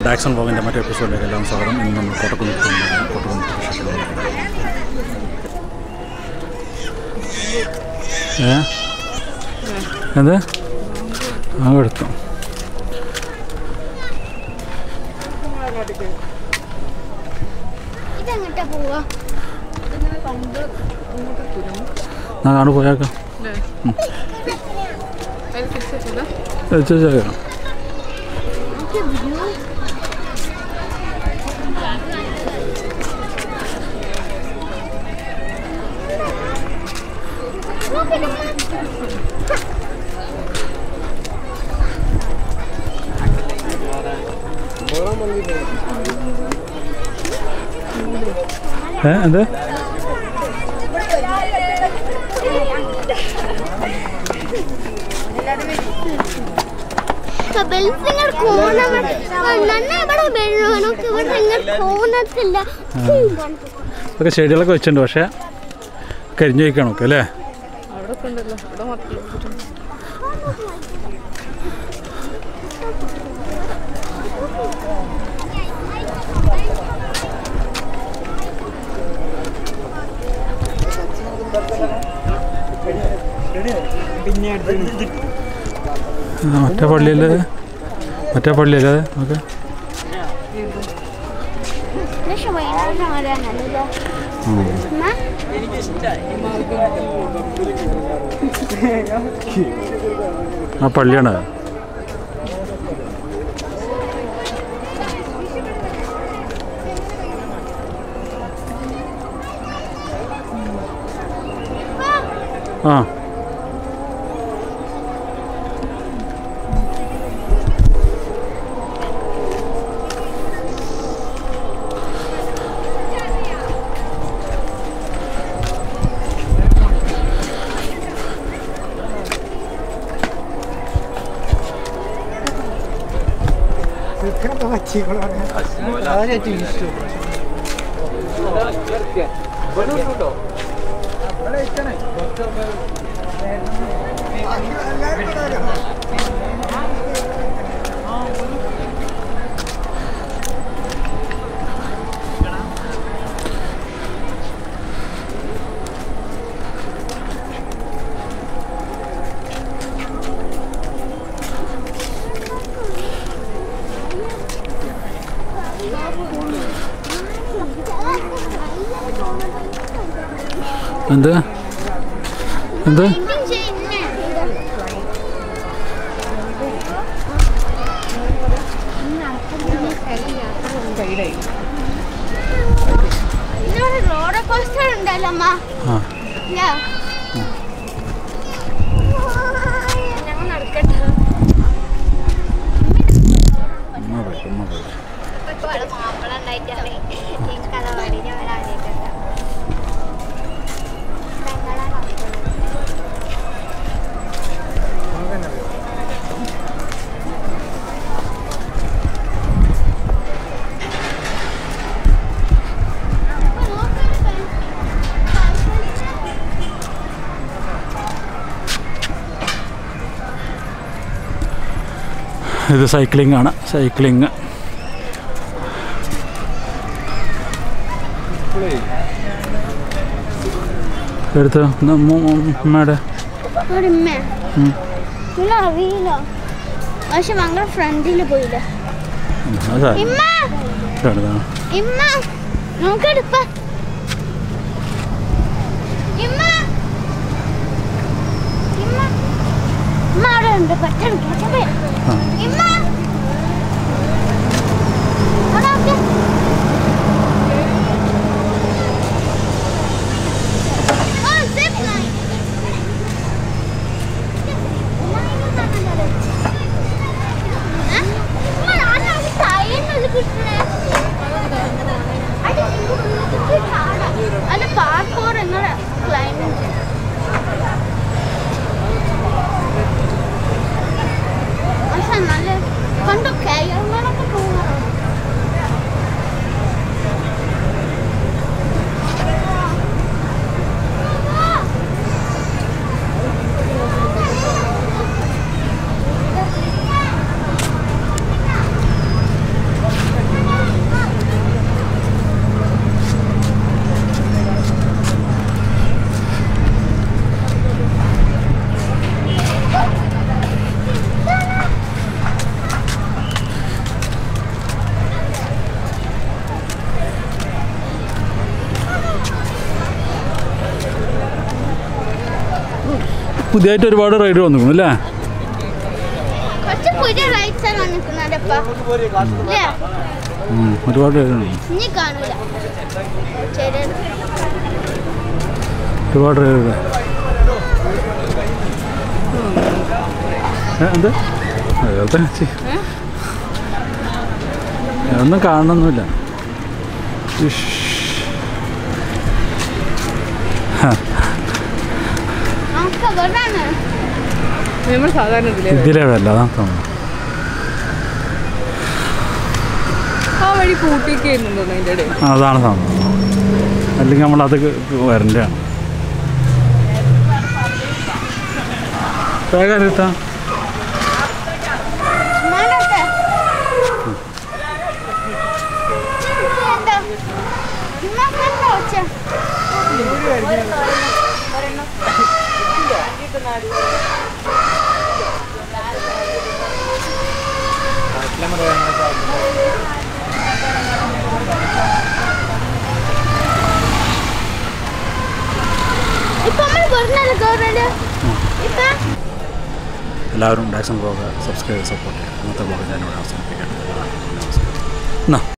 Datsun വ്ളോഗിൻ്റെ മറ്റേ എപ്പിസോഡിലേക്ക് എല്ലാം സ്വാഗതം ഇന്ന് നമ്മൾ കോട്ടക്കുന്നിൽ കോട്ടക്കുന്നിൽ വിശേഷങ്ങൾ ഏ എന്ത് ആ എടുത്തു ഇതെങ്ങോട്ടാ പോവാ ഞാൻ കാണു പോയേക്കാം ചേച്ചാ നമുക്ക് വ്യൂ ഏ എന്ത് ബെൽസിങ്ങർ കോണ നന്ന ഇവിടെ വെള്ളം നമുക്ക് ഇവിടെ ഇങ്ങനെ കോണത്തില്ല ഇതൊക്കെ ചെടികളൊക്കെ വെച്ചിട്ടുണ്ട് പക്ഷേ കരിഞ്ഞു വയ്ക്കണം ഒക്കെ അല്ലേ ആ, മറ്റേ പള്ളിയല്ലേ ഇത്? മറ്റേ പള്ളിയല്ലേ അത്? നോക്ക് പക്ഷെ വയനാട് ആരാണല്ലോ ആ പള്ളിയാണ് അത്. ആ എന്ത് എന്ത് റോഡ് കോസ്റ്റർ ഉണ്ടല്ലോ അമ്മ ആ ഇല്ല. ഞങ്ങൾ നടക്കട്ടെ ഉമ്മ പോയി, ഉമ്മ പോയി. മാപ്പിള ഉണ്ടായിട്ടാണ് ഈ കഥ പാടി ഞാൻ ആദ്യമായിട്ടാണ് ഇത് സൈക്ലിംഗ് ആണ് സൈക്ലിംഗ് എടുത്ത് അമ്മയുടെ ഒരു ഉമ്മ ഇല്ല അറിയില്ല പക്ഷെ ഞങ്ങൾ ഫ്രണ്ടിൽ പോയില്ല അതാ ഇമ്മ എടുത്താണ് ഇമ്മ നോക്കെടുപ്പ ഇമ്മ ഇമ്മ ഇമ്മ അവിടെ ഉണ്ട് പെട്ടെന്ന് പെട്ടെന്ന് ആ ഇമ്മ അവിടെ നോക്ക്. ഓ, zip line. ഏ? ഇമ്മ, ഞാനവിടെ കയ്യിന്നത് കിട്ടണേ. അത് ഇങ്ങോട്ട് ചാടാം. അത് പാർക്കോർ എന്നൊരു ക്ലൈമ്പിംഗ് പക്ഷെ നല്ല പുതിയതായിട്ട് ഒരുപാട് റൈഡ് വന്നിരിക്കുന്നു അല്ലേ കുറച്ച് പുതിയ റൈറ്റ്സ് ആണ് വന്നിരിക്കുന്നതപ്പ അല്ലേ ഉം, ഒരുപാട് റൈഡ് ഉണ്ട് ഇനി കാണൂല ശരി ഒരുപാട് റൈഡ് എന്ത് അതെ ഒന്നും കാണണമെന്നില്ല ഇഷ്. നമുക്ക് എവിടെയാണ് നമ്മൾ സാധാരണ ഇതിലേ ഇതിലേ വല്ല അതാണ് തോന്നുന്നു ആ വഴി കൂട്ടിയൊക്കെ ആയിരുന്നു തോന്നുന്നു അതിൻ്റെ ഇടയിൽ അതാണ് സംഭവം അല്ലെങ്കിൽ നമ്മളത് വരണ്ടാണ് വേഗം എടുത്താ മാനത്തെ എന്താ എന്നാ കണ്ടോ ഒച്ച ഇപ്പൊ നമ്മൾ പറഞ്ഞല്ലോ ഗവൺമെന്റ് ഇപ്പൊ എല്ലാവരും ഡാക്സൺ ബ്ലോഗ് സബ്സ്ക്രൈബ് സപ്പോർട്ട് ചെയ്യുക ഇന്നത്തെ ബ്ലോഗ് ഞാനിവിടെ അവസാനിപ്പിക്കാം എന്നാ